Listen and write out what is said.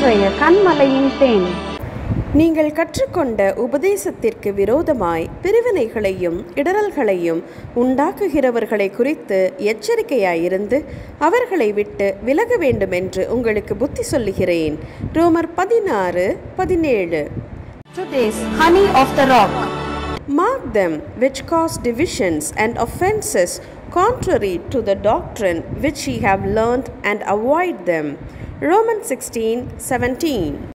இன்றைய கண்மலையின் தேன் நீங்கள் கற்றுக்கொண்ட உபதேசத்திற்கு விரோதமாய் பிரிவினைகளையும் இடரல்களையும் உண்டாக்குகிறவர்களை குறித்து எச்சரிக்கையாயிருந்து அவர்களை விட்டு விலக வேண்டுமென்று உங்களுக்கு புத்தி சொல்லுகிறேன் ரோமர் பதினாறு பதினேழு Today's honey of the rock. Mark them which cause divisions and offenses contrary to the doctrine which ye have learned and avoid them. Romans 16 17.